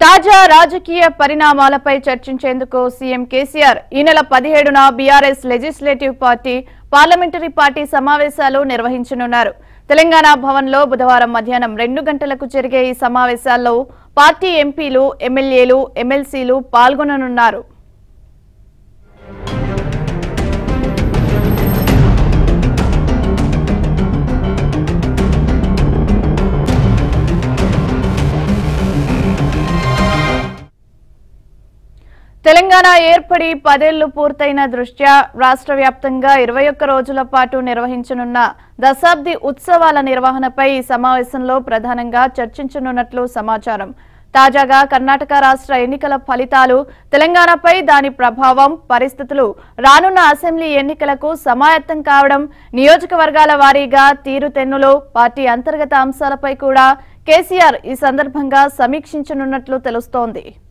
తాజా రాజకీయ పరిణామాలపై చర్చించేందుకు సీఎం కేసీఆర్ ఈ నెల పదిహేడున BRS legislative party parliamentary party సమావేశాలు నిర్వహించనున్నారు తెలంగాణ భవన్లో బుధవారం మధ్యాహ్నం రెండు గంటలకు జరిగే ఈ సమావేశాల్లో పార్టీ ఎంపీలు ఎమ్మెల్యేలు ఎమ్మెల్సీలు పాల్గొననున్నారు తెలంగాణ ఏర్పడి పదేళ్లు పూర్తయిన దృష్ట్యా రాష్ట్ర వ్యాప్తంగా ఇరవై ఒక్క రోజుల పాటు నిర్వహించనున్న దశాబ్ది ఉత్సవాల నిర్వహణపై ఈ సమావేశంలో ప్రధానంగా చర్చించనున్నట్లు సమాచారం తాజాగా కర్ణాటక రాష్ట్ర ఎన్నికల ఫలితాలు తెలంగాణపై దాని ప్రభావం పరిస్థితులు రానున్న అసెంబ్లీ ఎన్నికలకు సమాయత్తం కావడం నియోజకవర్గాల వారీగా తీరుతెన్నులు పార్టీ అంతర్గత అంశాలపై కూడా కేసీఆర్ ఈ సందర్భంగా సమీక్షించనున్నట్లు తెలుస్తోంది